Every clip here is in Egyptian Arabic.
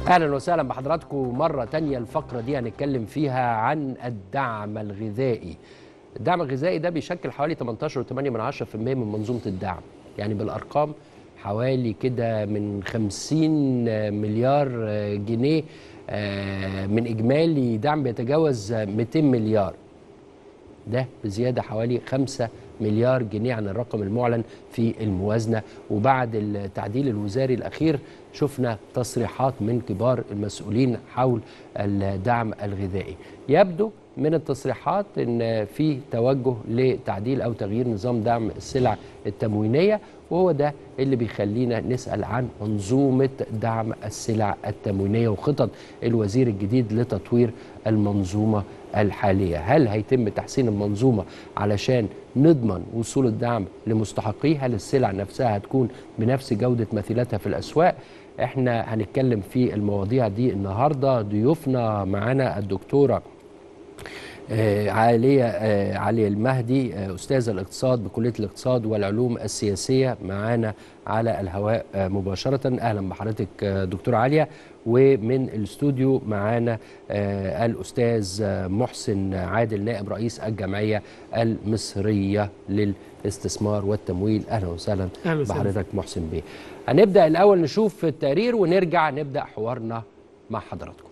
اهلا وسهلا بحضراتكم مره تانية الفقره دي هنتكلم فيها عن الدعم الغذائي الدعم الغذائي ده بيشكل حوالي 18.8 من 10% من منظومه الدعم يعني بالارقام حوالي كده من 50 مليار جنيه آه، من اجمالي دعم بيتجاوز 200 مليار ده بزيادة حوالي 5 مليار جنيه عن الرقم المعلن في الموازنة وبعد التعديل الوزاري الأخير شفنا تصريحات من كبار المسؤولين حول الدعم الغذائي يبدو من التصريحات ان في توجه لتعديل او تغيير نظام دعم السلع التموينيه وهو ده اللي بيخلينا نسال عن منظومه دعم السلع التموينيه وخطط الوزير الجديد لتطوير المنظومه الحاليه، هل هيتم تحسين المنظومه علشان نضمن وصول الدعم لمستحقيه؟ هل السلع نفسها هتكون بنفس جوده مثيلاتها في الاسواق؟ احنا هنتكلم في المواضيع دي النهارده ضيوفنا معانا الدكتوره آه، عالية آه، علي المهدي آه، أستاذ الاقتصاد بكلية الاقتصاد والعلوم السياسية معانا على الهواء آه، مباشرة أهلا بحضرتك آه، دكتورة عالية ومن الاستوديو معانا آه، الأستاذ آه، محسن عادل نائب رئيس الجمعية المصرية للاستثمار والتمويل أهلا وسهلا أهلا وسهلا. بحضرتك محسن بيه هنبدأ الأول نشوف التقرير ونرجع نبدأ حوارنا مع حضراتكم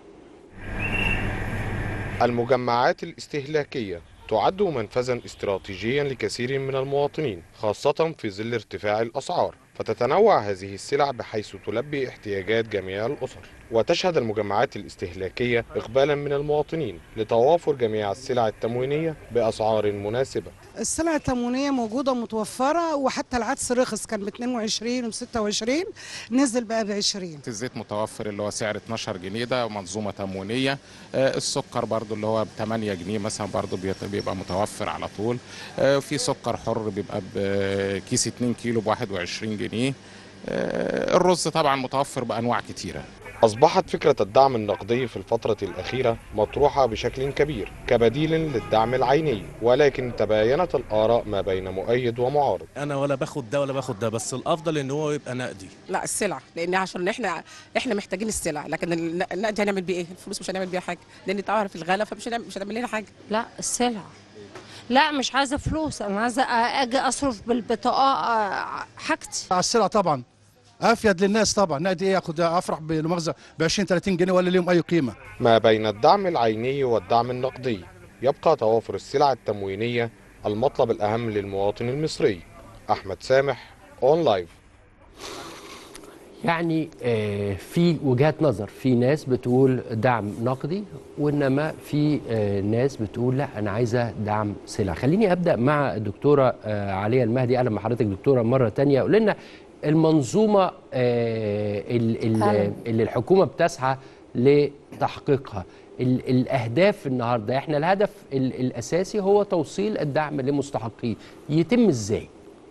المجمعات الاستهلاكية تعد منفذا استراتيجيا لكثير من المواطنين خاصة في ظل ارتفاع الأسعار فتتنوع هذه السلع بحيث تلبي احتياجات جميع الأسر وتشهد المجمعات الاستهلاكية إقبالا من المواطنين لتوافر جميع السلع التموينية بأسعار مناسبة السلع التموينية موجودة متوفرة وحتى العدس رخص كان ب 22 و 26 نزل بقى ب 20 الزيت متوفر اللي هو سعر 12 جنيه ده منظومه تموينيه آه، السكر برضو اللي هو ب 8 جنيه مثلا برضو بيت- بيبقى متوفر على طول آه، في سكر حر بيبقى بكيس 2 كيلو ب 21 جنيه آه، الرز طبعا متوفر بانواع كتيره أصبحت فكرة الدعم النقدي في الفترة الأخيرة مطروحة بشكل كبير كبديل للدعم العيني ولكن تباينت الآراء ما بين مؤيد ومعارض انا ولا باخد ده ولا باخد ده بس الافضل ان هو يبقى نقدي لا السلع لان عشان احنا احنا محتاجين السلع لكن الن- النقد هنعمل بيه ايه الفلوس مش هنعمل بيها حاجه لان تعرف الغلا فمش هنعمل مش هنعمل لنا حاجه لا السلع لا مش عايزه فلوس انا عايزه اجي اصرف بالبطاقه آه، حاجتي على السلع طبعا افيد للناس طبعا نادي ايه اخد افرح بالمؤاخذه ب 20 30 جنيه ولا ليهم اي قيمه ما بين الدعم العيني والدعم النقدي يبقى توافر السلع التموينية المطلب الأهم للمواطن المصري أحمد سامح أون لايف يعني آه، في وجهات نظر في ناس بتقول دعم نقدي وانما في آه، ناس بتقول لا انا عايزه دعم سلع خليني ابدا مع الدكتوره آه، عليا المهدي اهلا بحضرتك دكتوره مره تانية قول لنا المنظومه آه، ال- ال- أهلاً. اللي الحكومه بتسعى لتحقيقها ال- الاهداف النهارده احنا الهدف ال- الاساسي هو توصيل الدعم لمستحقيه يتم ازاي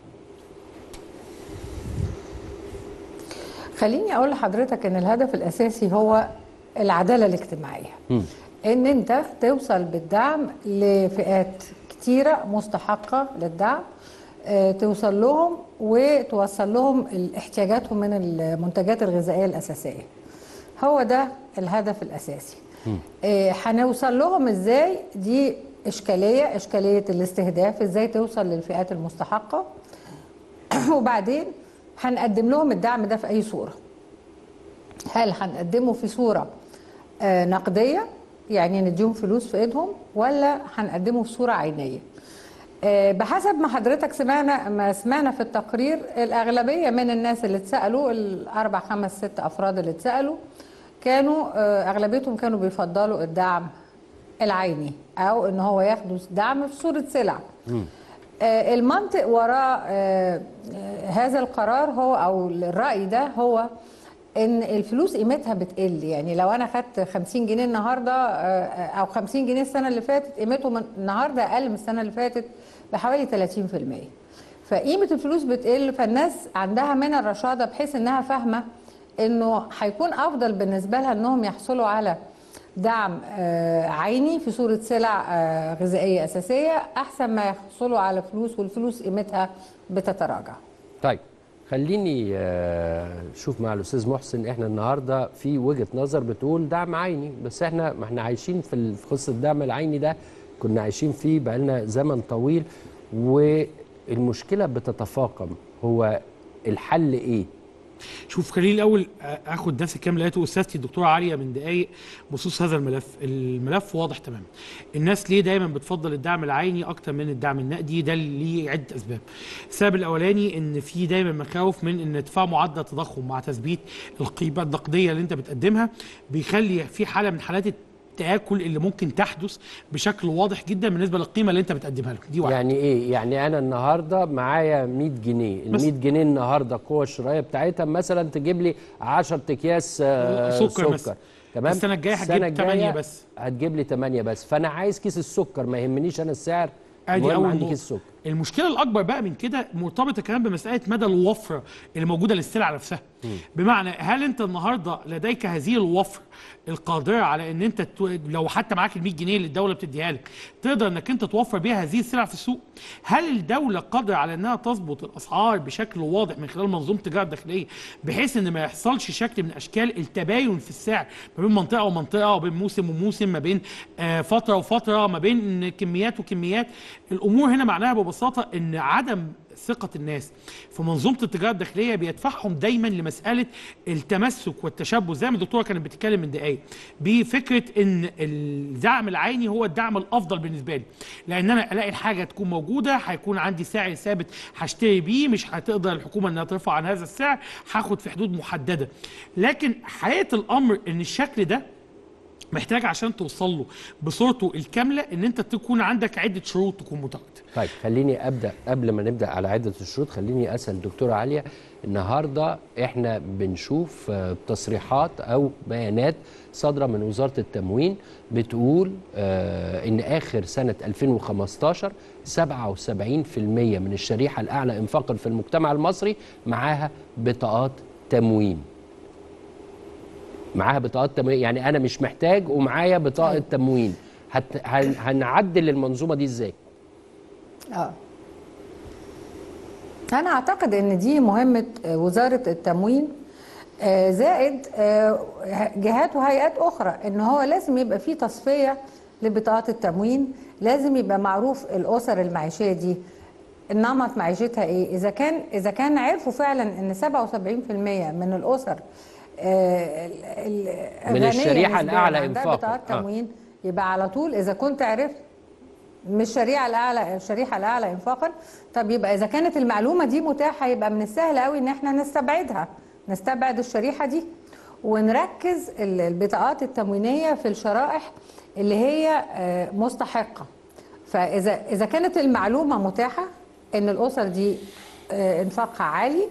خليني اقول لحضرتك ان الهدف الاساسي هو العداله الاجتماعيه ان انت توصل بالدعم لفئات كتيره مستحقه للدعم آه، توصل لهم وتوصل لهم احتياجاتهم من المنتجات الغذائيه الاساسيه هو ده الهدف الاساسي آه، هنوصل لهم ازاي دي اشكاليه اشكاليه الاستهداف ازاي توصل للفئات المستحقه وبعدين هنقدم لهم الدعم ده في اي صوره هل هنقدمه في صوره آه، نقديه يعني نديهم فلوس في ايدهم ولا هنقدمه في صوره عينيه آه، بحسب ما حضرتك سمعنا ما سمعنا في التقرير الاغلبيه من الناس اللي اتسالوا الاربع خمس ست افراد اللي اتسالوا كانوا آه، اغلبيتهم كانوا بيفضلوا الدعم العيني او ان هو ياخدوا دعم في صوره سلع آه، المنطق وراء آه، آه، هذا القرار هو او الراي ده هو ان الفلوس قيمتها بتقل يعني لو انا خدت 50 جنيه النهارده آه، او 50 جنيه السنه اللي فاتت قيمته من النهارده اقل من السنه اللي فاتت بحوالي 30% فقيمه الفلوس بتقل فالناس عندها من الرشاده بحيث انها فاهمه انه هيكون افضل بالنسبه لها انهم يحصلوا على دعم آه، عيني في صورة سلع آه، غذائية أساسية أحسن ما يحصلوا على فلوس والفلوس قيمتها بتتراجع طيب خليني آه، شوف مع الاستاذ محسن احنا النهارده في وجهه نظر بتقول دعم عيني بس احنا ما احنا عايشين في ال- في قصه الدعم العيني ده كنا عايشين فيه بقالنا زمن طويل والمشكله بتتفاقم هو الحل ايه؟ شوف خليني الاول اخد نفس الكلام اللي قالته استاذتي الدكتوره عاليه من دقائق بخصوص هذا الملف الملف واضح تماما الناس ليه دايما بتفضل الدعم العيني اكتر من الدعم النقدي ده ليه عده اسباب السبب الاولاني ان في دايما مخاوف من ان ارتفاع معدل التضخم مع تثبيت القيمه النقديه اللي انت بتقدمها بيخلي في حاله من حالات التآكل اللي ممكن تحدث بشكل واضح جدا بالنسبه للقيمه اللي انت بتقدمها له دي واحده يعني ايه؟ يعني انا النهارده معايا 100 جنيه، ال بس. 100 جنيه النهارده القوه الشرائيه بتاعتها مثلا تجيب لي 10 اكياس آه، سكر سكر مثلا. تمام؟ السنة الجاية هتجيب السنة 8 الجاية بس. هتجيب لي 8 بس، فانا عايز كيس السكر ما يهمنيش انا السعر ادي المهم اول عندي نقطة. كيس سكر المشكله الاكبر بقى من كده مرتبطه كمان بمساله مدى الوفره اللي موجوده للسلع نفسها بمعنى هل انت النهارده لديك هذه الوفره القادره على ان انت تو- لو حتى معاك ال 100 جنيه اللي الدوله بتديها لك تقدر انك انت توفر بيها هذه السلع في السوق هل الدوله قادره على انها تظبط الاسعار بشكل واضح من خلال منظومه التجاره الداخليه بحيث ان ما يحصلش شكل من اشكال التباين في السعر ما بين منطقه ومنطقه وبين موسم وموسم ما بين آه، فتره وفتره ما بين كميات وكميات الامور هنا معناها ببساطه ان عدم ثقة الناس في منظومة التجارة الداخلية بيدفعهم دايما لمسألة التمسك والتشبث زي ما الدكتورة كانت بتتكلم من دقايق بفكرة ان الدعم العيني هو الدعم الافضل بالنسبة لي لان انا الاقي الحاجة تكون موجودة هيكون عندي سعر ثابت هشتري بيه مش هتقدر الحكومة انها ترفع عن هذا السعر هاخد في حدود محددة لكن حقيقة الامر ان الشكل ده محتاج عشان توصل له بصورته الكامله ان انت تكون عندك عده شروط تكون متواجده طيب خليني ابدا قبل ما نبدا على عده الشروط خليني اسال الدكتوره عليا النهارده احنا بنشوف آه، تصريحات او بيانات صادره من وزاره التموين بتقول آه ان اخر سنه 2015 77% من الشريحه الاعلى انفاقا في المجتمع المصري معاها بطاقات تموين معاها بطاقات تموين يعني انا مش محتاج ومعايا بطاقه تموين هت... هن... هنعدل المنظومه دي ازاي اه انا اعتقد ان دي مهمه آه، وزاره التموين آه، زائد آه، جهات وهيئات اخرى ان هو لازم يبقى في تصفيه لبطاقات التموين لازم يبقى معروف الاسر المعيشيه دي النمط معيشتها ايه اذا كان اذا كان عرفوا فعلا ان 77% من الاسر آه، ال- ال- من الغنية الشريحة نسبياً الأعلى عندها إنفاقاً. بطاقات آه. تموين يبقى على طول اذا كنت عرفت مش الشريحه الاعلى الشريحه الاعلى انفاقا طب يبقى اذا كانت المعلومه دي متاحه يبقى من السهل قوي ان احنا نستبعدها نستبعد الشريحه دي ونركز ال- البطاقات التموينيه في الشرائح اللي هي آه، مستحقه فاذا اذا كانت المعلومه متاحه ان الاسر دي آه، انفاقها عالي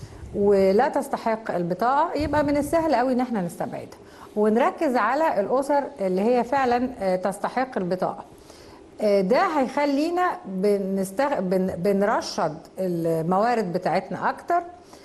ولا تستحق البطاقه يبقى من السهل قوي ان احنا نستبعدها ونركز على الاسر اللي هي فعلا آه، تستحق البطاقه آه، ده هيخلينا بنستغ... بن... بنرشد الموارد بتاعتنا اكتر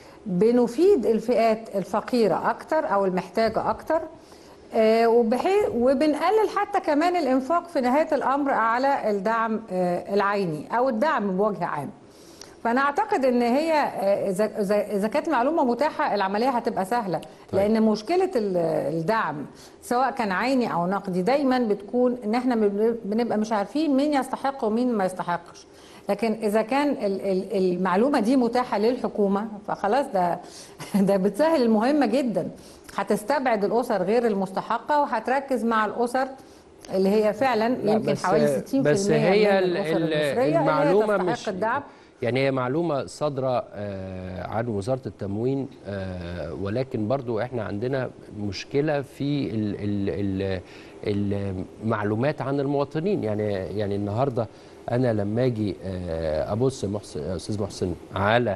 بنفيد الفئات الفقيره اكتر او المحتاجه اكتر آه، وبحيث وبنقلل حتى كمان الانفاق في نهايه الامر على الدعم آه، العيني او الدعم بوجه عام فانا اعتقد ان هي آه، اذا إذا- اذا كانت معلومه متاحه العمليه هتبقى سهله لان مشكله ال- الدعم سواء كان عيني او نقدي دايما بتكون ان احنا بن- بنبقى مش عارفين مين يستحق ومين ما يستحقش لكن اذا كان ال- ال- المعلومه دي متاحه للحكومه فخلاص ده ده بتسهل المهمه جدا هتستبعد الاسر غير المستحقه وهتركز مع الاسر اللي هي فعلا لا، يمكن بس- حوالي 60% بس هي من ال- الاسر ال- المصريه المعلومة اللي هي مش تستحق الدعم يعني هي معلومة صادرة آه، عن وزارة التموين آه، ولكن برضو احنا عندنا مشكلة في ال ال ال المعلومات عن المواطنين يعني يعني النهاردة أنا لما أجي آه، أبص محسن أستاذ محسن على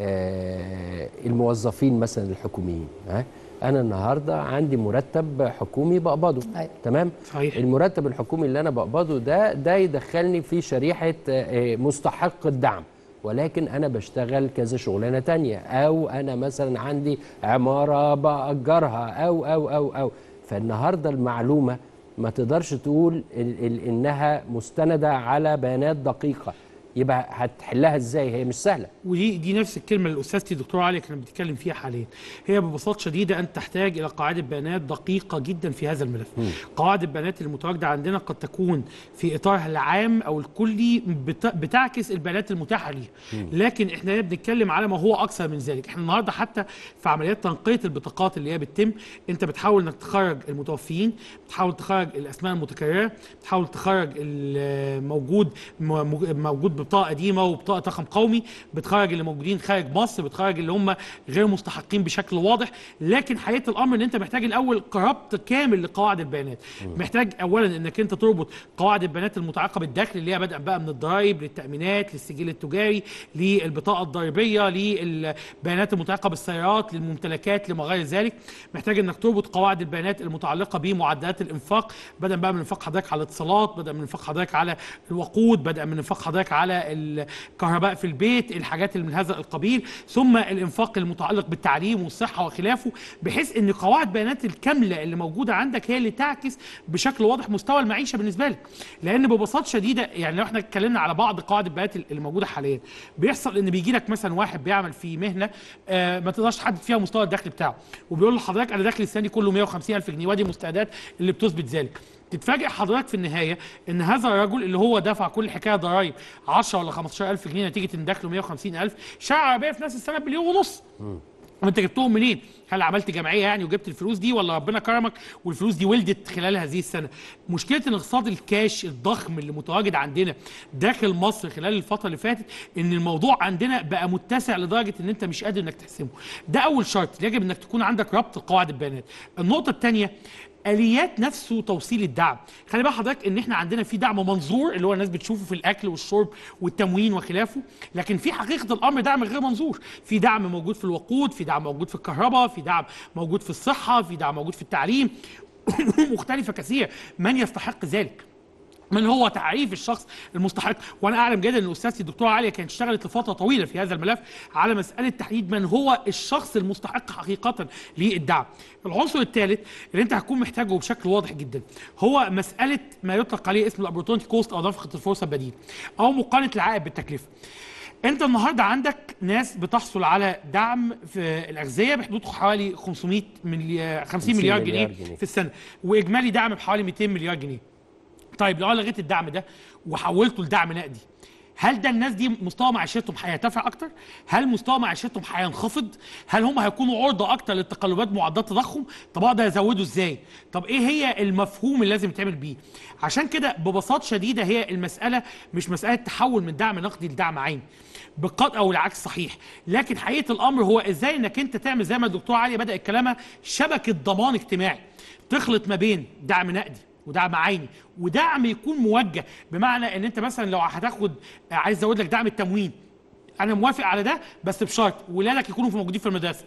آه، الموظفين مثلا الحكوميين ها أنا النهاردة عندي مرتب حكومي بقبضه أيوة. تمام صحيح. المرتب الحكومي اللي انا بقبضه ده ده يدخلني في شريحه آه، مستحق الدعم ولكن انا بشتغل كذا شغلانه تانية او انا مثلا عندي عماره باجرها او او او او فالنهارده المعلومه ما تقدرش تقول ال ال انها مستنده على بيانات دقيقه يبقى هتحلها ازاي هي مش سهله ودي دي نفس الكلمه اللي استاذتي الدكتوره عليا كانت بتتكلم فيها حاليا هي ببساطه شديده انت تحتاج الى قاعده بيانات دقيقه جدا في هذا الملف قواعد البيانات المتواجده عندنا قد تكون في اطارها العام او الكلي بت- بتعكس البيانات المتاحه ليها لكن احنا هنا بنتكلم على ما هو اكثر من ذلك احنا النهارده حتى في عمليات تنقيه البطاقات اللي هي بتتم انت بتحاول انك تخرج المتوفيين بتحاول تخرج الاسماء المتكرره بتحاول تخرج الموجود م- موجود ببطاقه قديمه وبطاقه رقم قومي بتخرج اللي موجودين خارج مصر بتخرج اللي هم غير مستحقين بشكل واضح لكن حقيقه الامر ان انت محتاج الاول ربط كامل لقواعد البيانات محتاج اولا انك انت تربط قواعد البيانات المتعلقه بالدخل اللي هي بدءا بقى من الضرائب للتامينات للسجل التجاري للبطاقه الضريبيه للبيانات المتعلقه بالسيارات للممتلكات لما غير ذلك محتاج انك تربط قواعد البيانات المتعلقه بمعدلات الانفاق بدءا بقى من انفاق حضرتك على الاتصالات بدءا من انفاق حضرتك على الوقود بدءا من انفاق حضرتك على الكهرباء في البيت الحاجات اللي من هذا القبيل ثم الانفاق المتعلق بالتعليم والصحه وخلافه بحيث ان قواعد بيانات الكامله اللي موجوده عندك هي اللي تعكس بشكل واضح مستوى المعيشه بالنسبه لك لان ببساطه شديده يعني لو احنا اتكلمنا على بعض قواعد البيانات اللي موجوده حاليا بيحصل ان بيجي لك مثلا واحد بيعمل في مهنه آه ما تقدرش تحدد فيها مستوى الدخل بتاعه وبيقول لحضرتك انا دخلي السنه دي كله 150 الف جنيه وادي المستندات اللي بتثبت ذلك تتفاجئ حضرتك في النهايه ان هذا الرجل اللي هو دفع كل الحكايه ضرايب 10 ولا 15 الف جنيه نتيجه ان دخله 150 الف شارع عربيه في نفس السنه بمليون ونص وانت جبتهم منين؟ هل عملت جمعيه يعني وجبت الفلوس دي ولا ربنا كرمك والفلوس دي ولدت خلال هذه السنه؟ مشكله الاقتصاد الكاش الضخم اللي متواجد عندنا داخل مصر خلال الفتره اللي فاتت ان الموضوع عندنا بقى متسع لدرجه ان انت مش قادر انك تحسمه. ده اول شرط يجب انك تكون عندك ربط قواعد البيانات. النقطه الثانيه اليات نفسه توصيل الدعم خلي بقى حضرتك ان احنا عندنا في دعم منظور اللي هو الناس بتشوفه في الاكل والشرب والتموين وخلافه لكن في حقيقه الامر دعم غير منظور في دعم موجود في الوقود في دعم موجود في الكهرباء في دعم موجود في الصحه في دعم موجود في التعليم مختلفه كثير من يستحق ذلك من هو تعريف الشخص المستحق وانا اعلم جدا ان استاذتي الدكتوره عليا كانت اشتغلت لفتره طويله في هذا الملف على مساله تحديد من هو الشخص المستحق حقيقه للدعم العنصر الثالث اللي انت هتكون محتاجه بشكل واضح جدا هو مساله ما يطلق عليه اسم الاوبورتونتي كوست او نفقه الفرصه البديل او مقارنه العائد بالتكلفه انت النهارده عندك ناس بتحصل على دعم في الاغذيه بحدود حوالي 500 مليار 50 مليار جنيه مليار جنيه. في السنه واجمالي دعم بحوالي 200 مليار جنيه طيب لو انا لغيت الدعم ده وحولته لدعم نقدي هل ده الناس دي مستوى معيشتهم هيرتفع اكتر؟ هل مستوى معيشتهم هينخفض؟ هل هم هيكونوا عرضه اكتر للتقلبات معدلات التضخم؟ طب اقدر ازوده ازاي؟ طب ايه هي المفهوم اللي لازم يتعمل بيه؟ عشان كده ببساطه شديده هي المساله مش مساله تحول من دعم نقدي لدعم عيني. بقد او العكس صحيح، لكن حقيقه الامر هو ازاي انك انت تعمل زي ما الدكتور علي بدا كلامها شبكه ضمان اجتماعي. تخلط ما بين دعم نقدي ودعم عيني ودعم يكون موجه بمعنى ان انت مثلا لو هتاخد عايز ازود لك دعم التموين انا موافق على ده بس بشرط ولادك يكونوا في موجودين في المدرسه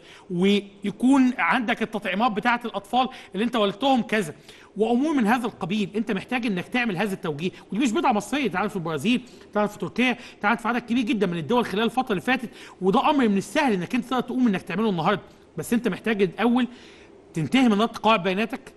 ويكون عندك التطعيمات بتاعه الاطفال اللي انت ولدتهم كذا وامور من هذا القبيل انت محتاج انك تعمل هذا التوجيه ودي مش بدعه مصريه تعرف في البرازيل تعرف في تركيا تعرف في عدد كبير جدا من الدول خلال الفتره اللي فاتت وده امر من السهل انك انت تقدر تقوم انك تعمله النهارده بس انت محتاج الاول تنتهي من نقد قواعد بياناتك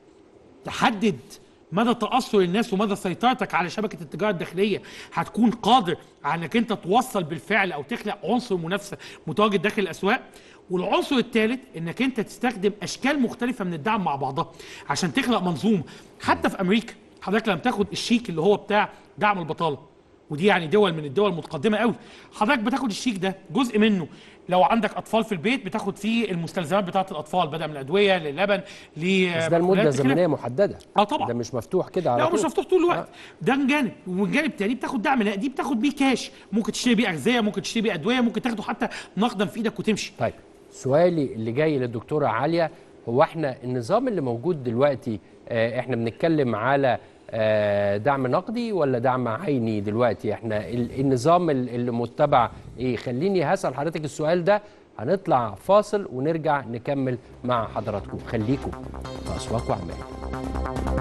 تحدد مدى تاثر الناس ومدى سيطرتك على شبكه التجاره الداخليه هتكون قادر على انك انت توصل بالفعل او تخلق عنصر منافسه متواجد داخل الاسواق والعنصر الثالث انك انت تستخدم اشكال مختلفه من الدعم مع بعضها عشان تخلق منظومه حتى في امريكا حضرتك لما تاخد الشيك اللي هو بتاع دعم البطاله ودي يعني دول من الدول المتقدمه قوي حضرتك بتاخد الشيك ده جزء منه لو عندك اطفال في البيت بتاخد فيه المستلزمات بتاعه الاطفال بدءا من الادويه للبن ل بس ده المده زمنيه محدده اه طبعا ده مش مفتوح كده على لا طول مش مفتوح طول الوقت ده من جانب ومن جانب تاني بتاخد دعم نقدي بتاخد بيه كاش ممكن تشتري بيه اغذيه ممكن تشتري بيه ادويه ممكن تاخده حتى نقدا في ايدك وتمشي طيب سؤالي اللي جاي للدكتوره عليا هو احنا النظام اللي موجود دلوقتي آه، احنا بنتكلم على آه، دعم نقدي ولا دعم عيني دلوقتي احنا ال- النظام ال- اللي متبع ايه خليني هسأل حضرتك السؤال ده هنطلع فاصل ونرجع نكمل مع حضراتكم خليكم في اسواق واعمال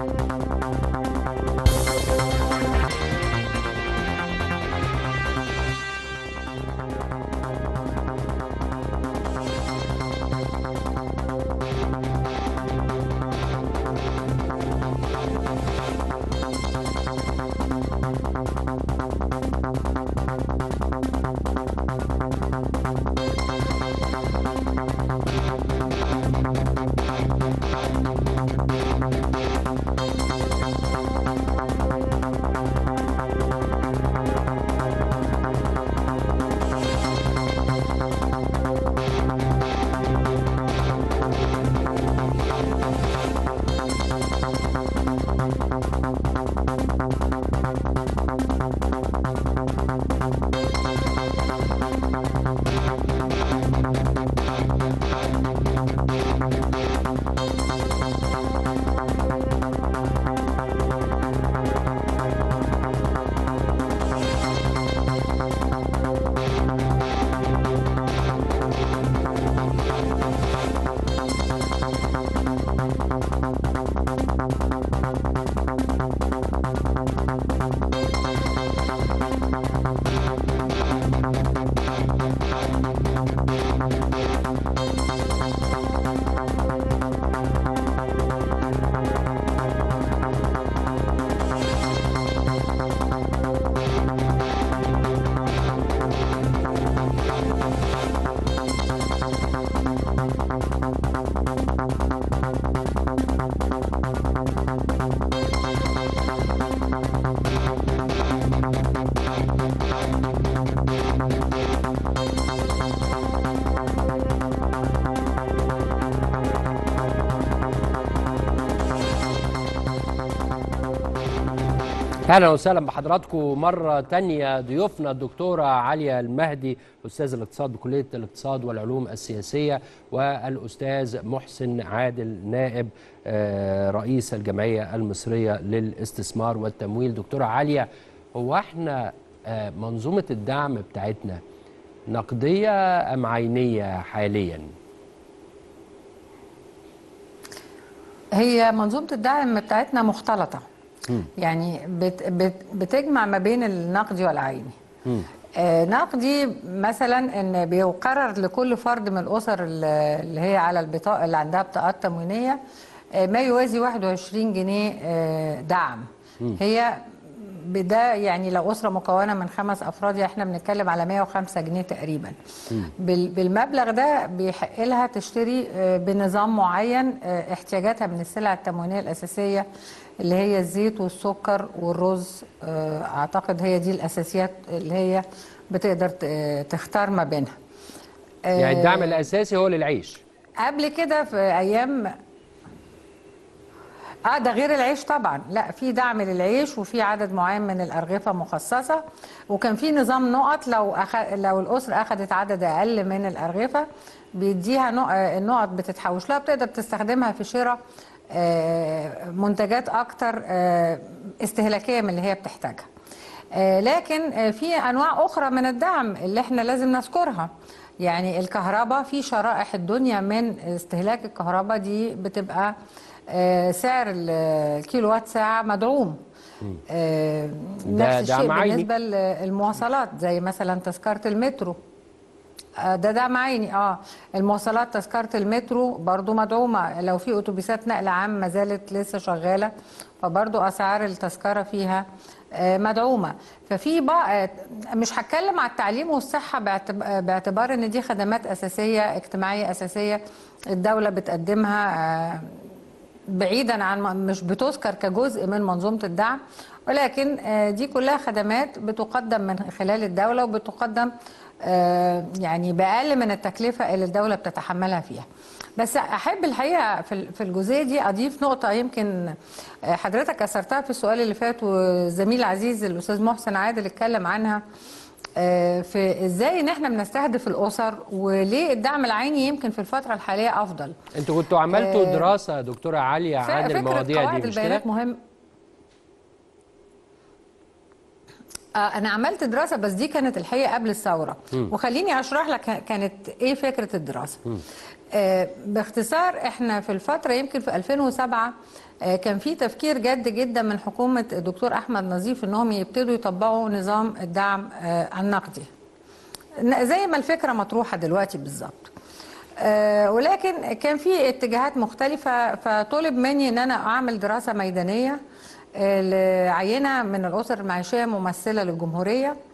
اهلا وسهلا بحضراتكم مره تانية ضيوفنا الدكتوره عليا المهدي استاذ الاقتصاد بكليه الاقتصاد والعلوم السياسيه والاستاذ محسن عادل نائب آه، رئيس الجمعيه المصريه للاستثمار والتمويل دكتوره عليا هو احنا آه، منظومه الدعم بتاعتنا نقديه ام عينيه حاليا هي منظومة الدعم بتاعتنا مختلطة يعني بت بت بتجمع ما بين النقدي والعيني آه، نقدي مثلا ان بيقرر لكل فرد من الاسر اللي اللي هي على البطاقه اللي عندها بطاقات تموينيه آه، ما يوازي 21 جنيه آه، دعم هي بده يعني لو اسره مكونه من خمس افراد احنا بنتكلم على 105 جنيه تقريبا بال- بالمبلغ ده بيحق لها تشتري آه، بنظام معين آه، احتياجاتها من السلع التموينيه الاساسيه اللي هي الزيت والسكر والرز آه، اعتقد هي دي الاساسيات اللي هي بتقدر ت- تختار ما بينها يعني آه، الدعم الاساسي هو للعيش قبل كده في ايام اه ده غير العيش طبعا لا في دعم للعيش وفي عدد معين من الارغفه مخصصه وكان في نظام نقط لو أخ... لو الاسره اخذت عدد اقل من الارغفه بيديها نق... آه، النقط بتتحوش لها بتقدر تستخدمها في شراء آه، منتجات اكتر آه، استهلاكيه من اللي هي بتحتاجها آه، لكن آه، في انواع اخرى من الدعم اللي احنا لازم نذكرها يعني الكهرباء في شرائح الدنيا من استهلاك الكهرباء دي بتبقى آه، سعر ال- الكيلو وات ساعه مدعوم آه، ده نفس دعم الشيء عيني. بالنسبه للمواصلات زي مثلا تذكره المترو آه، ده دعم عيني اه المواصلات تذكره المترو برضو مدعومه لو في اتوبيسات نقل عام ما زالت لسه شغاله فبرضو اسعار التذكره فيها آه، مدعومه ففي بقى مش هتكلم على التعليم والصحه باعتب- باعتبار ان دي خدمات اساسيه اجتماعيه اساسيه الدوله بتقدمها آه، بعيدا عن مش بتذكر كجزء من منظومه الدعم ولكن آه، دي كلها خدمات بتقدم من خلال الدوله وبتقدم آه، يعني باقل من التكلفه اللي الدوله بتتحملها فيها. بس احب الحقيقه في ال- في الجزئيه دي اضيف نقطه يمكن آه، حضرتك اثرتها في السؤال اللي فات والزميل العزيز الاستاذ محسن عادل اتكلم عنها آه، في ازاي ان احنا بنستهدف الاسر وليه الدعم العيني يمكن في الفتره الحاليه افضل. انتوا كنتوا عملتوا آه، دراسه دكتوره عليا ف- عن فكرة المواضيع قواعد دي مش كده؟ البيانات مهم آه، أنا عملت دراسة بس دي كانت الحقيقة قبل الثورة وخليني أشرح لك كانت إيه فكرة الدراسة آه، باختصار إحنا في الفترة يمكن في 2007 آه، كان في تفكير جد جدا من حكومة الدكتور أحمد نظيف إنهم يبتدوا يطبقوا نظام الدعم آه، النقدي زي ما الفكرة مطروحة دلوقتي بالظبط آه، ولكن كان في اتجاهات مختلفة فطلب مني ان انا اعمل دراسة ميدانية آه، لعينة من الاسر المعيشية ممثلة للجمهورية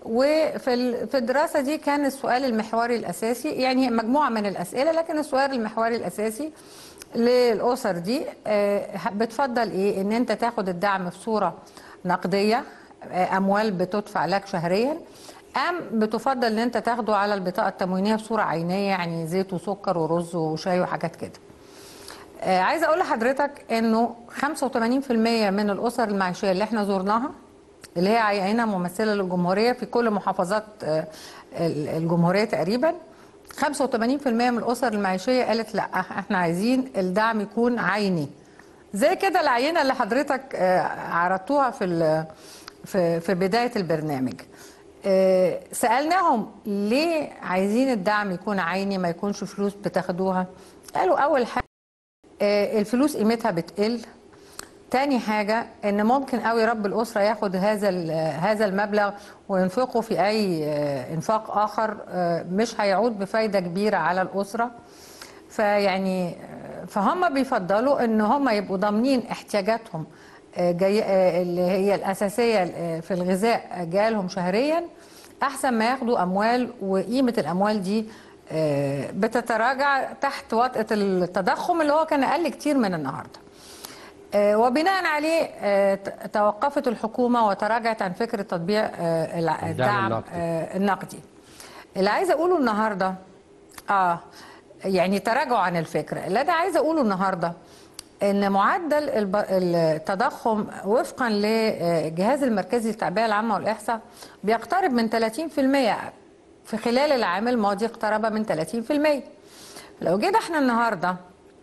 وفي ال- في الدراسه دي كان السؤال المحوري الاساسي يعني مجموعه من الاسئله لكن السؤال المحوري الاساسي للاسر دي آه، بتفضل ايه ان انت تاخد الدعم في صوره نقديه آه، اموال بتدفع لك شهريا ام بتفضل ان انت تاخده على البطاقه التموينيه بصوره عينيه يعني زيت وسكر ورز وشاي وحاجات كده آه، عايزه اقول لحضرتك انه 85% من الاسر المعيشيه اللي احنا زرناها اللي هي عينه ممثله للجمهوريه في كل محافظات آه، ال- الجمهوريه تقريبا 85% من الاسر المعيشيه قالت لا احنا عايزين الدعم يكون عيني زي كده العينه اللي حضرتك آه، عرضتوها في ال- في في بدايه البرنامج آه، سالناهم ليه عايزين الدعم يكون عيني ما يكونش فلوس بتاخدوها قالوا اول حاجه آه، الفلوس قيمتها بتقل تاني حاجة إن ممكن قوي رب الأسرة ياخد هذا ال- هذا المبلغ وينفقه في أي آه، إنفاق آخر آه، مش هيعود بفايدة كبيرة على الأسرة فيعني آه، فهم بيفضلوا إن هم يبقوا ضامنين احتياجاتهم آه، جاي آه، اللي هي الأساسية آه، في الغذاء جالهم شهريا أحسن ما ياخدوا أموال وقيمة الأموال دي آه، بتتراجع تحت وطأة التضخم اللي هو كان أقل كتير من النهارده. آه، وبناء عليه آه، ت- توقفت الحكومة وتراجعت عن فكرة تطبيق آه، الع- الدعم النقدي. آه، النقدي اللي عايزة أقوله النهاردة آه يعني تراجعوا عن الفكرة اللي أنا عايزة أقوله النهاردة إن معدل الب- التضخم وفقا للجهاز المركزي للتعبئة العامة والإحصاء بيقترب من 30% في خلال العام الماضي اقترب من 30% لو جينا احنا النهارده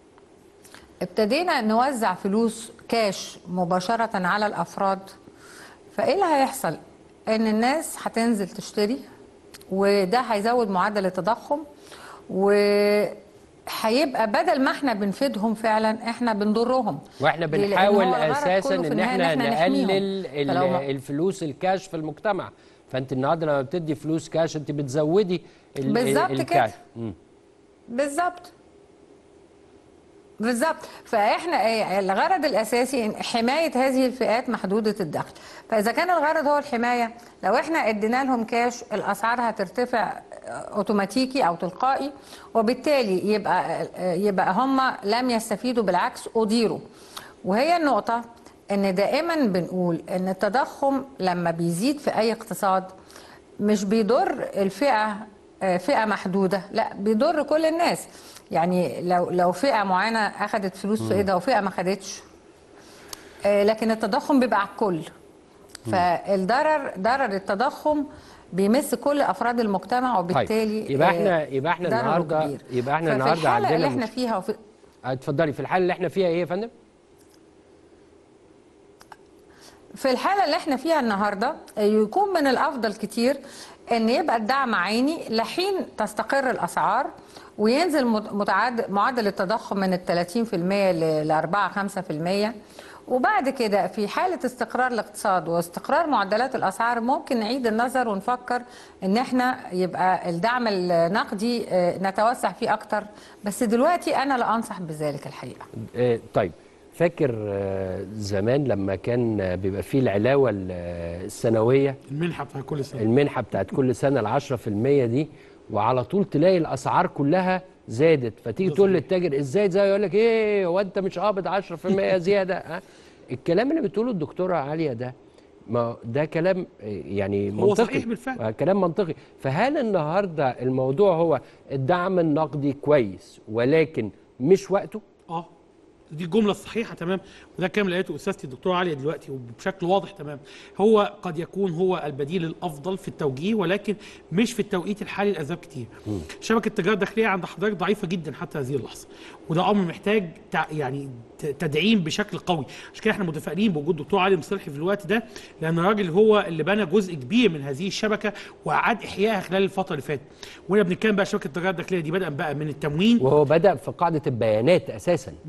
ابتدينا نوزع فلوس كاش مباشرة على الأفراد فإيه اللي هيحصل؟ إن الناس هتنزل تشتري وده هيزود معدل التضخم وهيبقى بدل ما احنا بنفيدهم فعلا احنا بنضرهم واحنا ليه؟ لأن بنحاول هو الغرض اساسا كله في ان النهاية احنا نحميهم. نقلل ال- فلو ما- الفلوس الكاش في المجتمع فانت النهارده لما بتدي فلوس كاش انت بتزودي ال- بالظبط ال- كده. الكاش مم. بالظبط بالظبط فاحنا إيه، الغرض الاساسي إن حمايه هذه الفئات محدوده الدخل فاذا كان الغرض هو الحمايه لو احنا ادينا لهم كاش الاسعار هترتفع اوتوماتيكي او تلقائي وبالتالي يبقى يبقى هم لم يستفيدوا بالعكس اضيروا وهي النقطه ان دائما بنقول ان التضخم لما بيزيد في اي اقتصاد مش بيضر الفئه آه، فئه محدوده لا بيضر كل الناس يعني لو لو فئه معينه اخذت فلوس في مم. ايدها وفئه ما خدتش آه، لكن التضخم بيبقى على الكل فالضرر ضرر التضخم بيمس كل افراد المجتمع وبالتالي طيب يبقى آه، احنا يبقى احنا ضرره النهارده كبير. يبقى احنا ففي النهارده الحالة عندنا اللي احنا مش- فيها وفي اتفضلي في الحاله اللي احنا فيها ايه يا فندم؟ في الحالة اللي احنا فيها النهاردة يكون من الأفضل كتير أن يبقى الدعم عيني لحين تستقر الأسعار وينزل مت- متعد- معدل التضخم من ال 30% ل 4 5% وبعد كده في حالة استقرار الاقتصاد واستقرار معدلات الأسعار ممكن نعيد النظر ونفكر ان احنا يبقى الدعم النقدي آه، نتوسع فيه أكتر بس دلوقتي أنا لا أنصح بذلك الحقيقة آه، طيب فاكر آه، زمان لما كان آه، بيبقى فيه العلاوه ال- آه، السنويه المنحه بتاع كل سنه المنحه بتاعت كل سنه ال 10% دي وعلى طول تلاقي الاسعار كلها زادت فتيجي تقول للتاجر ازاي زي يقول لك ايه هو انت مش قابض 10% زياده ها الكلام اللي بتقوله الدكتوره عاليه ده ما ده كلام آه، يعني هو منطقي صحيح بالفعل. آه، كلام منطقي فهل النهارده الموضوع هو الدعم النقدي كويس ولكن مش وقته اه دي الجمله الصحيحه تمام وده الكلام اللي قالته استاذتي الدكتوره عليا دلوقتي وبشكل واضح تمام هو قد يكون هو البديل الافضل في التوجيه ولكن مش في التوقيت الحالي لاسباب كتير شبكه التجاره الداخليه عند حضرتك ضعيفه جدا حتى هذه اللحظه وده امر محتاج تع- يعني ت- تدعيم بشكل قوي عشان كده احنا متفائلين بوجود دكتور علي مصلحي في الوقت ده لان الراجل هو اللي بنى جزء كبير من هذه الشبكه واعاد احيائها خلال الفتره اللي فاتت وانا بنتكلم بقى شبكه التجاره الداخليه دي بدأ بقى من التموين وهو بدا في قاعده البيانات اساسا ودي من- فكره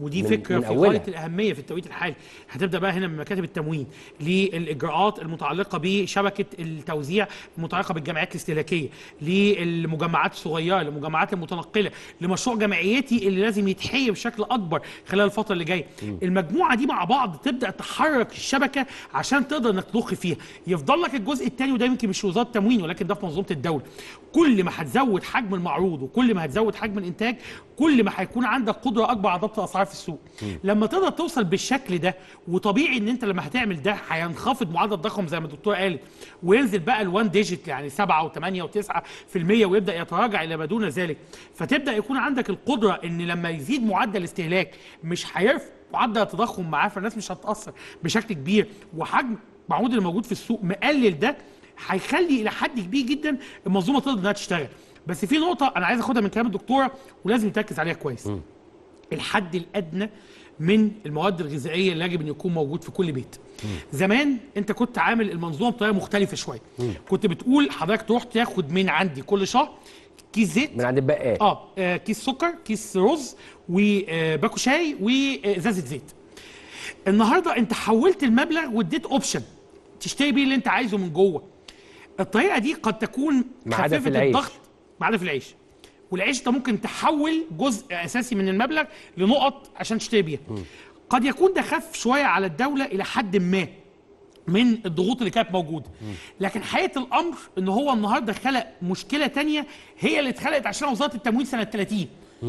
فكره من في أولها. غايه الاهميه في التوقيت الحالي هتبدا بقى هنا من مكاتب التموين للاجراءات المتعلقه بشبكه التوزيع المتعلقه بالجمعيات الاستهلاكيه للمجمعات الصغيره للمجمعات المتنقله لمشروع جمعيتي اللي لازم يتحيي بشكل اكبر خلال الفتره اللي جايه المجموعه دي مع بعض تبدا تحرك الشبكه عشان تقدر انك تضخ فيها يفضل لك الجزء الثاني وده يمكن مش في وزاره التموين ولكن ده في منظومه الدوله كل ما هتزود حجم المعروض وكل ما هتزود حجم الانتاج كل ما هيكون عندك قدره اكبر على ضبط الاسعار في السوق لما تقدر توصل بالشكل ده وطبيعي ان انت لما هتعمل ده هينخفض معدل الضخم زي ما الدكتور قالت وينزل بقى ال1 ديجيت يعني 7 و8 و9% ويبدا يتراجع الى ما دون ذلك فتبدا يكون عندك القدره ان لما يزيد معدل الاستهلاك مش هيرفع معدل التضخم معاه فالناس مش هتتاثر بشكل كبير وحجم المعروض اللي موجود في السوق مقلل ده هيخلي الى حد كبير جدا المنظومه تقدر انها تشتغل بس في نقطه انا عايز اخدها من كلام الدكتوره ولازم نركز عليها كويس الحد الادنى من المواد الغذائيه اللي يجب ان يكون موجود في كل بيت زمان انت كنت عامل المنظومه بطريقه مختلفه شويه كنت بتقول حضرتك تروح تاخد من عندي كل شهر كيس زيت من عند البقال اه آه، كيس سكر كيس رز وباكو شاي وازازه زيت النهارده انت حولت المبلغ واديت اوبشن تشتري بيه اللي انت عايزه من جوه الطريقه دي قد تكون ما عدا في خفيفه العيش. الضغط ما عدا في العيش والعيش انت ممكن تحول جزء اساسي من المبلغ لنقط عشان تشتري بيها قد يكون ده خف شويه على الدوله الى حد ما من الضغوط اللي كانت موجوده لكن حقيقه الامر ان هو النهارده خلق مشكله تانية هي اللي اتخلقت عشان وزاره التموين سنه 30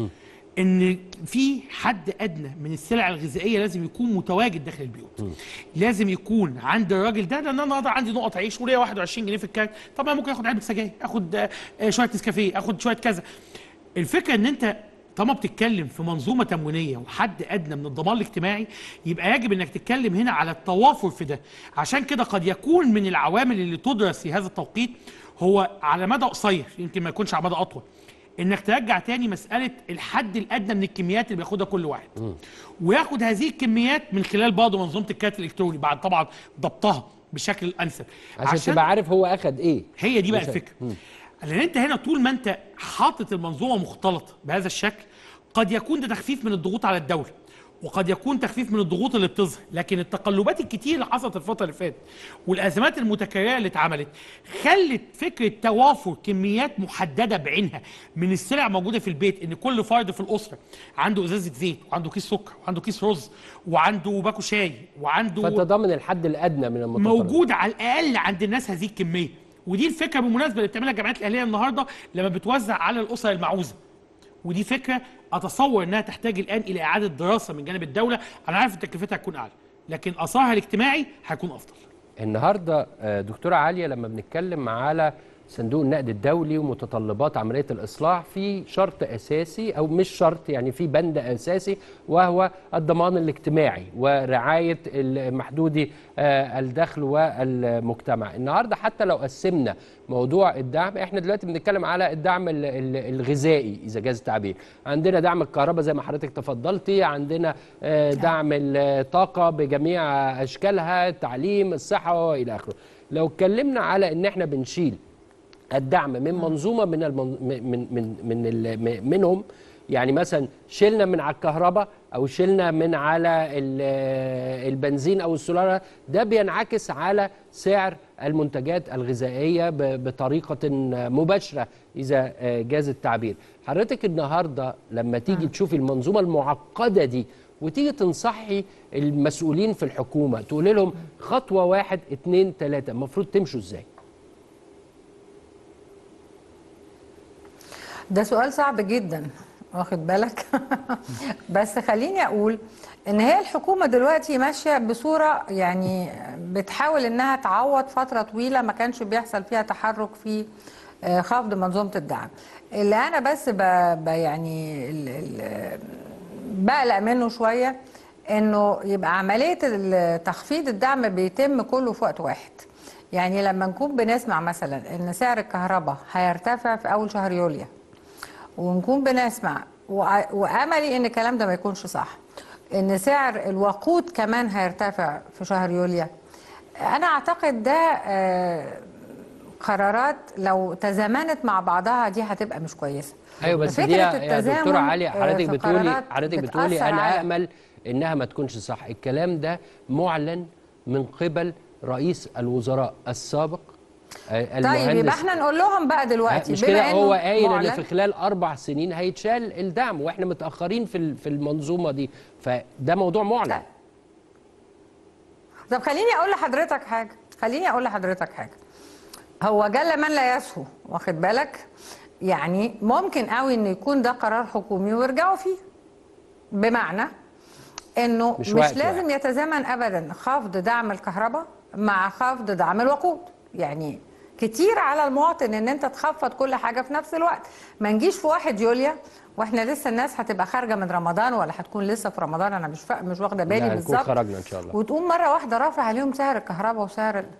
ان في حد ادنى من السلع الغذائيه لازم يكون متواجد داخل البيوت لازم يكون عند الراجل ده لان انا النهارده عندي نقط عيش وليا 21 جنيه في الكارت طب انا ممكن اخد علبه سجاير اخد آه، آه، شويه نسكافيه اخد شويه كذا الفكره ان انت طالما بتتكلم في منظومه تموينيه وحد ادنى من الضمان الاجتماعي يبقى يجب انك تتكلم هنا على التوافر في ده عشان كده قد يكون من العوامل اللي تدرس في هذا التوقيت هو على مدى قصير يمكن ما يكونش على مدى اطول انك ترجع تاني مساله الحد الادنى من الكميات اللي بياخدها كل واحد وياخد هذه الكميات من خلال برضه منظومه الكارت الالكتروني بعد طبعا ضبطها بالشكل الانسب عشان, تبقى عارف هو اخد ايه هي دي بقى مثلاً. الفكره لان انت هنا طول ما انت حاطط المنظومه مختلطه بهذا الشكل قد يكون ده تخفيف من الضغوط على الدوله وقد يكون تخفيف من الضغوط اللي بتظهر لكن التقلبات الكتير اللي حصلت الفتره اللي فاتت والازمات المتكرره اللي اتعملت خلت فكره توافر كميات محدده بعينها من السلع موجوده في البيت ان كل فرد في الاسره عنده ازازه زيت وعنده كيس سكر وعنده كيس رز وعنده باكو شاي وعنده فانت ضامن الحد الادنى من المتطلبات موجود على الاقل عند الناس هذه الكميه ودي الفكره بالمناسبه اللي بتعملها الجمعيات الاهليه النهارده لما بتوزع على الاسر المعوزه ودي فكره اتصور انها تحتاج الان الى اعاده دراسه من جانب الدوله انا عارف ان تكلفتها هتكون اعلى لكن اثرها الاجتماعي هيكون افضل النهارده آه، دكتوره عاليه لما بنتكلم على صندوق النقد الدولي ومتطلبات عمليه الاصلاح في شرط اساسي او مش شرط يعني في بند اساسي وهو الضمان الاجتماعي ورعايه محدودي آه، الدخل والمجتمع النهارده حتى لو قسمنا موضوع الدعم احنا دلوقتي بنتكلم على الدعم ال- ال- الغذائي اذا جاز التعبير عندنا دعم الكهرباء زي ما حضرتك تفضلتي عندنا آه، دعم الطاقه بجميع اشكالها التعليم الصحه والى اخره لو اتكلمنا على ان احنا بنشيل الدعم من منظومه من المن من من من ال- منهم يعني مثلا شلنا من على الكهرباء او شلنا من على ال- البنزين او السولار ده بينعكس على سعر المنتجات الغذائيه ب- بطريقه مباشره اذا جاز التعبير حضرتك النهارده لما تيجي تشوفي المنظومه المعقده دي وتيجي تنصحي المسؤولين في الحكومه تقول لهم خطوه واحد اتنين تلاته المفروض تمشوا ازاي ده سؤال صعب جدا واخد بالك بس خليني اقول ان هي الحكومه دلوقتي ماشيه بصوره يعني بتحاول انها تعوض فتره طويله ما كانش بيحصل فيها تحرك في آه، خفض منظومه الدعم اللي انا بس ب ب يعني ال- ال- بقلق منه شويه انه يبقى عمليه ال- تخفيض الدعم بيتم كله في وقت واحد يعني لما نكون بنسمع مثلا ان سعر الكهرباء هيرتفع في اول شهر يوليو ونكون بنسمع وع- واملي ان الكلام ده ما يكونش صح ان سعر الوقود كمان هيرتفع في شهر يوليو انا اعتقد ده آه، قرارات لو تزامنت مع بعضها دي هتبقى مش كويسه ايوه بس فكرة دي يا التزامن، دكتوره علي آه، حضرتك في بتقولي قرارات حضرتك بتقولي بتأثر انا على- امل انها ما تكونش صح الكلام ده معلن من قبل رئيس الوزراء السابق آه، طيب يبقى المهندس احنا نقول لهم بقى دلوقتي مش بما كده إنه هو قايل ان معلن- في خلال اربع سنين هيتشال الدعم واحنا متاخرين في ال- في المنظومه دي فده موضوع معلن طب خليني اقول لحضرتك حاجه خليني اقول لحضرتك حاجه هو جل من لا يسهو واخد بالك يعني ممكن قوي ان يكون ده قرار حكومي ويرجعوا فيه بمعنى انه مش مش, وقته مش لازم يتزامن ابدا خفض دعم الكهرباء مع خفض دعم الوقود يعني كتير على المواطن ان انت تخفض كل حاجه في نفس الوقت ما نجيش في واحد يوليا واحنا لسه الناس هتبقى خارجه من رمضان ولا هتكون لسه في رمضان انا مش فا... مش واخده بالي لا، هنكون بالظبط خرجنا ان شاء الله وتقوم مره واحده رافع عليهم سعر الكهرباء وسعر ال...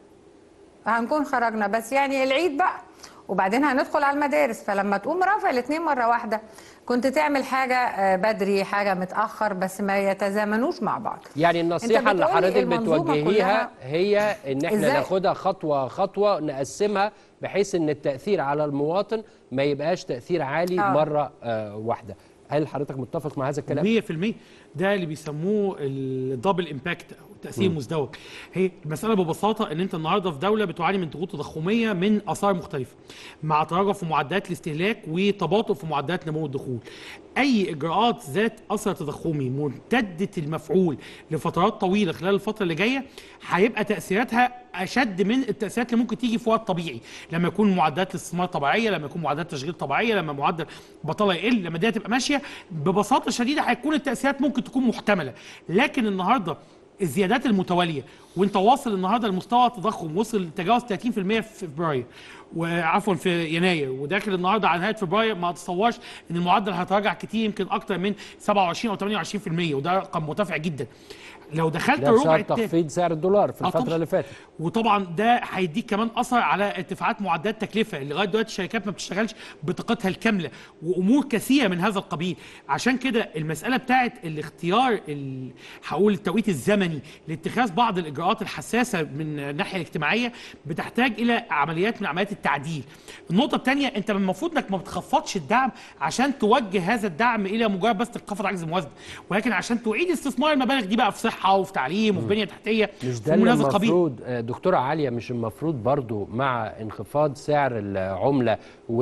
هنكون خرجنا بس يعني العيد بقى وبعدين هندخل على المدارس فلما تقوم رافع الاثنين مره واحده كنت تعمل حاجه آه، بدري حاجه متاخر بس ما يتزامنوش مع بعض يعني النصيحه اللي بتقولي حضرتك المنظومة بتوجهيها كلها- هي ان احنا إزاي؟ ناخدها خطوه خطوه نقسمها بحيث ان التاثير على المواطن ما يبقاش تاثير عالي آه. مره آه واحده هل حضرتك متفق مع هذا الكلام 100% ده اللي بيسموه الدبل امباكت او التاثير مم. المزدوج هي المساله ببساطه ان انت النهارده في دوله بتعاني من ضغوط تضخميه من اثار مختلفه مع تراجع في معدلات الاستهلاك وتباطؤ في معدلات نمو الدخول اي اجراءات ذات اثر تضخمي ممتده المفعول لفترات طويله خلال الفتره اللي جايه هيبقى تاثيراتها اشد من التاثيرات اللي ممكن تيجي في وقت طبيعي لما يكون معدلات الاستثمار طبيعيه لما يكون معدلات التشغيل طبيعيه لما معدل البطاله يقل لما الدنيا تبقى ماشيه ببساطه شديده هيكون التاثيرات ممكن تكون محتمله لكن النهارده الزيادات المتواليه وانت واصل النهارده لمستوى التضخم وصل تجاوز 30% في فبراير وعفوا في يناير وداخل النهارده على نهايه فبراير ما اتصورش ان المعدل هيتراجع كتير يمكن اكتر من 27 او 28% وده رقم مرتفع جدا لو دخلت ده الربع بسبب التاني تخفيض سعر الدولار في آه الفتره طبعاً. اللي فاتت وطبعا ده هيديك كمان اثر على ارتفاعات معدلات التكلفه اللي لغايه دلوقتي الشركات ما بتشتغلش بطاقتها الكامله وامور كثيره من هذا القبيل عشان كده المساله بتاعت الاختيار ال- هقول التوقيت الزمني لاتخاذ بعض الاجراءات الحساسه من الناحيه الاجتماعيه بتحتاج الى عمليات من عمليات التعديل النقطه الثانيه انت المفروض انك ما بتخفضش الدعم عشان توجه هذا الدعم الى مجرد بس تنخفض عجز الموازنه ولكن عشان تعيد استثمار المبالغ دي بقى في صحه وفي تعليم وفي بنيه تحتيه مش في ده اللي منازل قبيل. المفروض آه، دكتورة عالية مش المفروض برضو مع انخفاض سعر العملة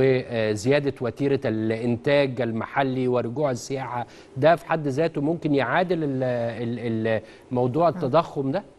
وزيادة وتيرة الإنتاج المحلي ورجوع السياحة ده في حد ذاته ممكن يعادل ال- ال- ال- موضوع التضخم ده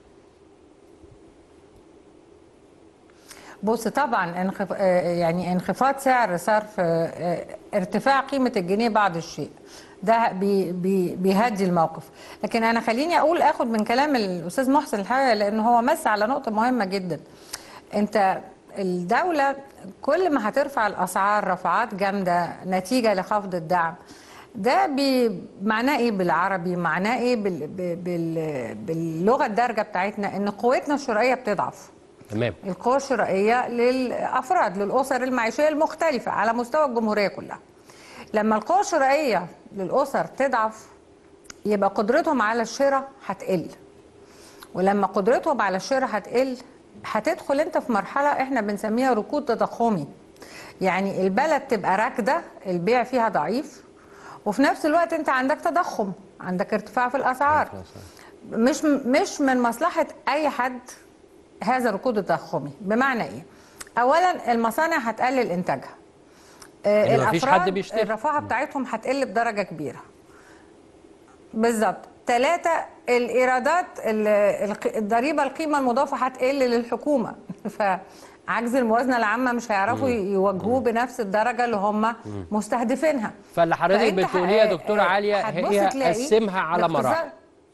بص طبعا انخف... آه، يعني انخفاض سعر صرف آه، آه، ارتفاع قيمة الجنيه بعض الشيء ده بي بي بيهدي الموقف لكن انا خليني اقول اخد من كلام الاستاذ محسن الحقيقه لان هو مس على نقطه مهمه جدا انت الدوله كل ما هترفع الاسعار رفعات جامده نتيجه لخفض الدعم ده بي معناه ايه بالعربي معناه ايه بال ب- بال باللغه الدارجه بتاعتنا ان قوتنا الشرائيه بتضعف تمام القوى الشرائية للأفراد للأسر المعيشية المختلفة على مستوى الجمهورية كلها لما القوى الشرائية للأسر تضعف يبقى قدرتهم على الشراء هتقل ولما قدرتهم على الشراء هتقل هتدخل انت في مرحلة احنا بنسميها ركود تضخمي يعني البلد تبقى راكدة البيع فيها ضعيف وفي نفس الوقت انت عندك تضخم عندك ارتفاع في الأسعار مش مش من مصلحة أي حد هذا الركود التضخمي بمعنى ايه اولا المصانع هتقلل انتاجها آه، إن مفيش حد بيشتري. الرفاهه بتاعتهم هتقل بدرجه كبيره بالظبط ثلاثة الإيرادات ال- الق- الضريبة القيمة المضافة هتقل للحكومة فعجز الموازنة العامة مش هيعرفوا مم. يواجهوه بنفس الدرجة اللي هم مم. مستهدفينها فاللي حضرتك فأنت ح- بتقوليه يا دكتورة آه، عالية هتبص هي تلاقي قسمها على الاقتصاد- مراحل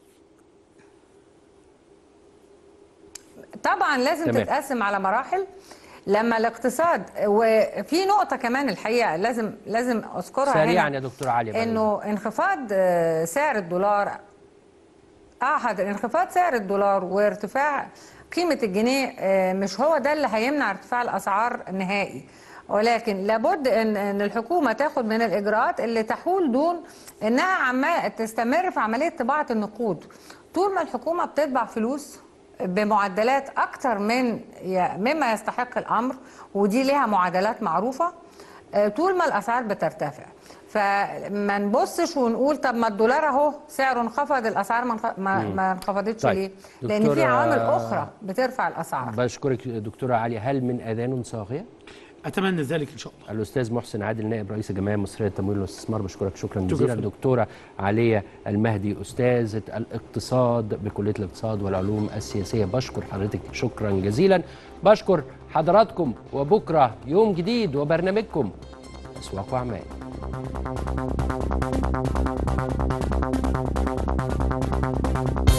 طبعا لازم تمام. تتقسم على مراحل لما الاقتصاد وفي نقطة كمان الحقيقة لازم لازم أذكرها سريعا هنا يا دكتورة عالية بعد إنه انخفاض آه، سعر الدولار اه حاضر انخفاض سعر الدولار وارتفاع قيمة الجنيه آه، مش هو ده اللي هيمنع ارتفاع الأسعار نهائي ولكن لابد ان ان الحكومه تاخد من الاجراءات اللي تحول دون انها عمال تستمر في عمليه طباعه النقود طول ما الحكومه بتطبع فلوس بمعدلات اكتر من ي- مما يستحق الامر ودي ليها معادلات معروفه آه، طول ما الاسعار بترتفع فما نبصش ونقول طب ما الدولار اهو سعره انخفض الاسعار ما انخ- ما, مم. ما انخفضتش طيب. ليه؟ لان في دكتورة- عوامل اخرى بترفع الاسعار بشكرك دكتوره علي هل من اذان صاغيه اتمنى ذلك ان شاء الله الاستاذ محسن عادل نائب رئيس الجمعيه المصريه للتمويل والاستثمار بشكرك شكرا شكرا جزيلا فندم. الدكتوره عليا المهدي استاذه الاقتصاد بكليه الاقتصاد والعلوم السياسيه بشكر حضرتك شكرا جزيلا بشكر حضراتكم وبكره يوم جديد وبرنامجكم اسواق واعمال